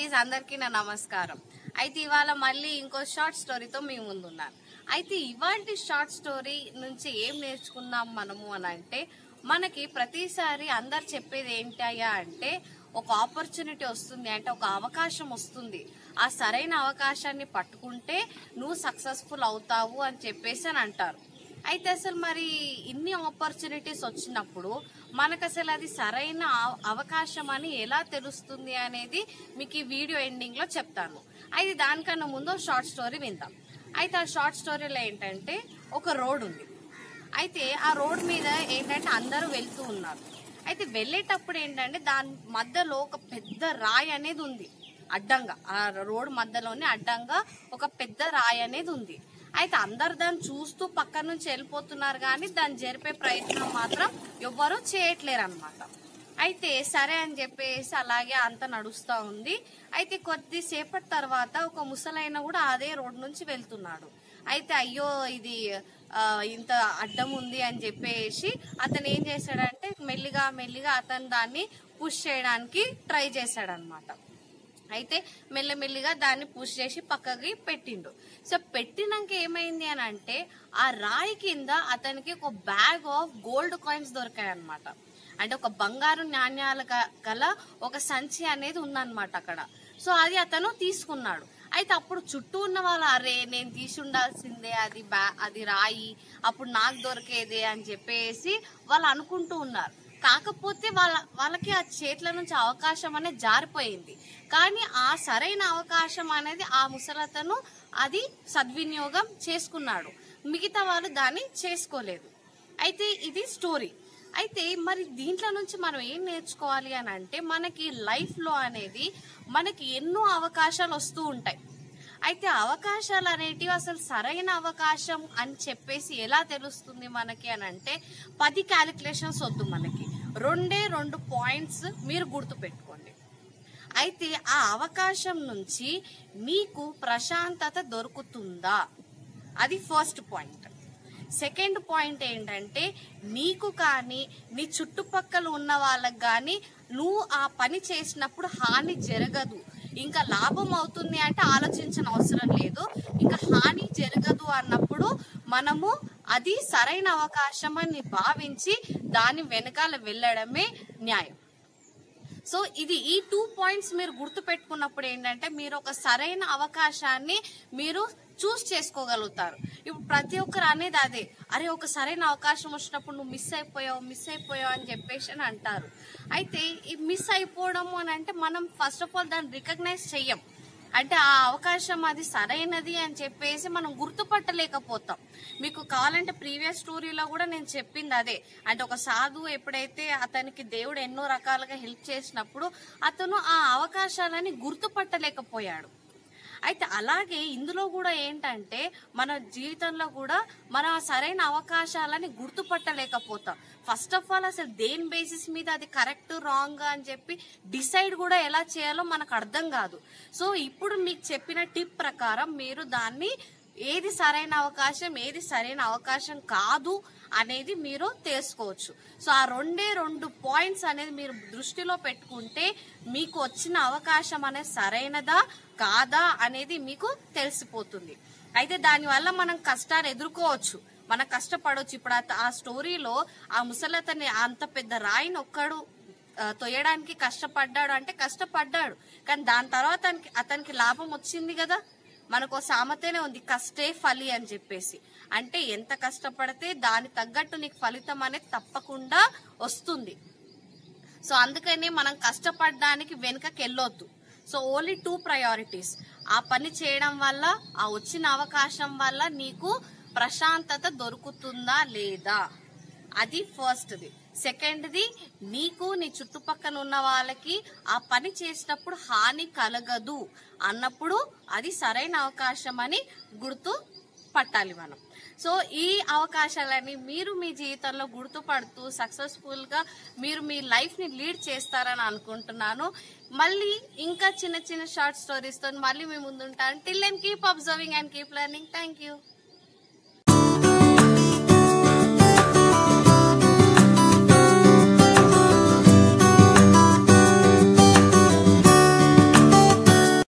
please అందరికీ నా నమస్కారం అయితే ఇవాళ మళ్ళీ ఇంకో షార్ట్ స్టోరీతో మీ ముందున్నాను అయితే ఇవాంటి షార్ట్ స్టోరీ నుంచి ఏం నేర్చుకున్నాం మనము అని అంటే మనకి ప్రతిసారి అందరు చెప్పేది ఏంటయ్యా అంటే ఒక ఆపర్చునిటీ వస్తుంది అంటే ఒక అవకాశం వస్తుంది ఆ సరైన అవకాశాన్ని పట్టుకుంటే నువ్వు సక్సెస్ఫుల్ అవుతావు అని చెప్పేసి అని అంటారు అయితే అసలు మరి ఇన్ని ఆపర్చునిటీస్ వచ్చినప్పుడు మనకు అసలు అది సరైన అవ- అవకాశం అని ఎలా తెలుస్తుంది అనేది మీకు ఈ వీడియో ఎండింగ్ లో చెప్తాను అయితే దానికన్నా ముందు షార్ట్ స్టోరీ విందాం అయితే ఆ షార్ట్ స్టోరీలో ఏంటంటే ఒక రోడ్ ఉంది అయితే ఆ రోడ్ మీద ఏంటంటే అందరూ వెళ్తూ ఉన్నారు అయితే వెళ్ళేటప్పుడు ఏంటంటే దాని మధ్యలో ఒక పెద్ద రాయి అనేది ఉంది అడ్డంగా ఆ రోడ్ మధ్యలోనే అడ్డంగా ఒక పెద్ద రాయి అనేది ఉంది అయితే అందరు దాన్ని చూస్తూ పక్క నుంచి వెళ్ళిపోతున్నారు కానీ దాన్ని జరిపే ప్రయత్నం మాత్రం ఎవ్వరూ చేయట్లేరు అనమాట అయితే సరే అని చెప్పేసి అలాగే అంత నడుస్తా ఉంది అయితే కొద్దిసేపటి తర్వాత ఒక ముసలైన కూడా అదే రోడ్ నుంచి వెళ్తున్నాడు అయితే అయ్యో ఇది ఆ, ఇంత అడ్డం ఉంది అని చెప్పేసి అతను ఏం చేశాడంటే మెల్లిగా మెల్లిగా అతను దాన్ని పుష్ చేయడానికి ట్రై చేశాడనమాట అయితే మెల్లమెల్లిగా దాన్ని పుష్ చేసి పక్కకి పెట్టిండు సో పెట్టినాక ఏమైంది అని అంటే ఆ రాయి కింద అతనికి ఒక బ్యాగ్ ఆఫ్ గోల్డ్ కాయిన్స్ దొరికాయి అనమాట అంటే ఒక బంగారు నాణ్యాల గ- గల ఒక సంచి అనేది ఉందన్నమాట అక్కడ సో అది అతను తీసుకున్నాడు అయితే అప్పుడు చుట్టూ ఉన్న వాళ్ళు అరే నేను తీసి ఉండాల్సిందే అది బ్యా అది రాయి అప్పుడు నాకు దొరికేదే అని చెప్పేసి వాళ్ళు అనుకుంటూ ఉన్నారు కాకపోతే వాళ్ళ వాళ్ళకి ఆ చేతుల నుంచి అవకాశం అనేది జారిపోయింది కానీ ఆ సరైన అవకాశం అనేది ఆ ముసలతను అది సద్వినియోగం చేసుకున్నాడు మిగతా వాళ్ళు దాన్ని చేసుకోలేదు అయితే ఇది స్టోరీ అయితే మరి దీంట్లో నుంచి మనం ఏం నేర్చుకోవాలి అని అంటే మనకి లైఫ్లో అనేది మనకి ఎన్నో అవకాశాలు వస్తూ ఉంటాయి అయితే అవకాశాలు అనేటివి అసలు సరైన అవకాశం అని చెప్పేసి ఎలా తెలుస్తుంది మనకి అని అంటే పది క్యాలిక్యులేషన్స్ వద్దు మనకి రెండే రెండు పాయింట్స్ మీరు గుర్తుపెట్టుకోండి అయితే ఆ అవకాశం నుంచి మీకు ప్రశాంతత దొరుకుతుందా అది ఫస్ట్ పాయింట్ సెకండ్ పాయింట్ ఏంటంటే నీకు కానీ నీ చుట్టుపక్కల ఉన్న వాళ్ళకి కానీ నువ్వు ఆ పని చేసినప్పుడు హాని జరగదు ఇంకా లాభం అవుతుంది అంటే ఆలోచించిన అవసరం లేదు ఇంకా హాని జరగదు అన్నప్పుడు మనము అది సరైన అవకాశం అని భావించి దాని వెనకాల వెళ్ళడమే న్యాయం సో ఇది ఈ టూ పాయింట్స్ మీరు గుర్తు పెట్టుకున్నప్పుడు ఏంటంటే మీరు ఒక సరైన అవకాశాన్ని మీరు చూస్ చేసుకోగలుగుతారు ఇప్పుడు ప్రతి ఒక్కరు అనేది అదే అరే ఒక సరైన అవకాశం వచ్చినప్పుడు నువ్వు మిస్ అయిపోయావు మిస్ అయిపోయావు అని చెప్పేసి అని అంటారు అయితే ఈ మిస్ అయిపోవడం అని అంటే మనం ఫస్ట్ ఆఫ్ ఆల్ దాన్ని రికగ్నైజ్ చెయ్యం అంటే ఆ అవకాశం అది సరైనది అని చెప్పేసి మనం గుర్తుపట్టలేకపోతాం మీకు కావాలంటే ప్రీవియస్ స్టోరీలో కూడా నేను చెప్పింది అదే అంటే ఒక సాధువు ఎప్పుడైతే అతనికి దేవుడు ఎన్నో రకాలుగా హెల్ప్ చేసినప్పుడు అతను ఆ అవకాశాలని గుర్తుపట్టలేకపోయాడు అయితే అలాగే ఇందులో కూడా ఏంటంటే మన జీవితంలో కూడా మన సరైన అవకాశాలని గుర్తుపట్టలేకపోతాం ఫస్ట్ ఆఫ్ ఆల్ అసలు దేని బేసిస్ మీద అది కరెక్ట్ రాంగ్ అని చెప్పి డిసైడ్ కూడా ఎలా చేయాలో మనకు అర్థం కాదు సో ఇప్పుడు మీకు చెప్పిన టిప్ ప్రకారం మీరు దాన్ని ఏది సరైన అవకాశం ఏది సరైన అవకాశం కాదు అనేది మీరు తెలుసుకోవచ్చు సో ఆ రెండే రెండు పాయింట్స్ అనేది మీరు దృష్టిలో పెట్టుకుంటే మీకు వచ్చిన అవకాశం అనేది సరైనదా కాదా అనేది మీకు తెలిసిపోతుంది అయితే దానివల్ల మనం కష్టాలు ఎదుర్కోవచ్చు మనం కష్టపడవచ్చు ఇప్పుడు ఆ- ఆ స్టోరీలో ఆ ముసలతని అంత పెద్ద రాయిని ఒక్కడు ఆ, తొయ్యడానికి కష్టపడ్డాడు అంటే కష్టపడ్డాడు కానీ దాని తర్వాత అతనికి అతనికి లాభం వచ్చింది కదా మనకు ఓ సామెతనే ఉంది కష్టే ఫలి అని చెప్పేసి అంటే ఎంత కష్టపడితే దాని తగ్గట్టు నీకు ఫలితం అనేది తప్పకుండా వస్తుంది సో అందుకని మనం కష్టపడడానికి వెనుకకి వెళ్ళొద్దు సో ఓన్లీ టూ ప్రయారిటీస్ ఆ పని చేయడం వల్ల ఆ వచ్చిన అవకాశం వల్ల నీకు ప్రశాంతత దొరుకుతుందా లేదా అది ఫస్ట్ది సెకండ్ది నీకు నీ చుట్టుపక్కల ఉన్న వాళ్ళకి ఆ పని చేసినప్పుడు హాని కలగదు అన్నప్పుడు అది సరైన అవకాశం అని గుర్తు పట్టాలి మనం సో ఈ అవకాశాలని మీరు మీ జీవితంలో గుర్తుపడుతూ సక్సెస్ఫుల్ గా మీరు మీ లైఫ్ ని లీడ్ చేస్తారని అనుకుంటున్నాను మళ్ళీ ఇంకా చిన్న చిన్న షార్ట్ స్టోరీస్ తో మళ్ళీ మీ ముందుంటాను till and keep observing and keep learning thank you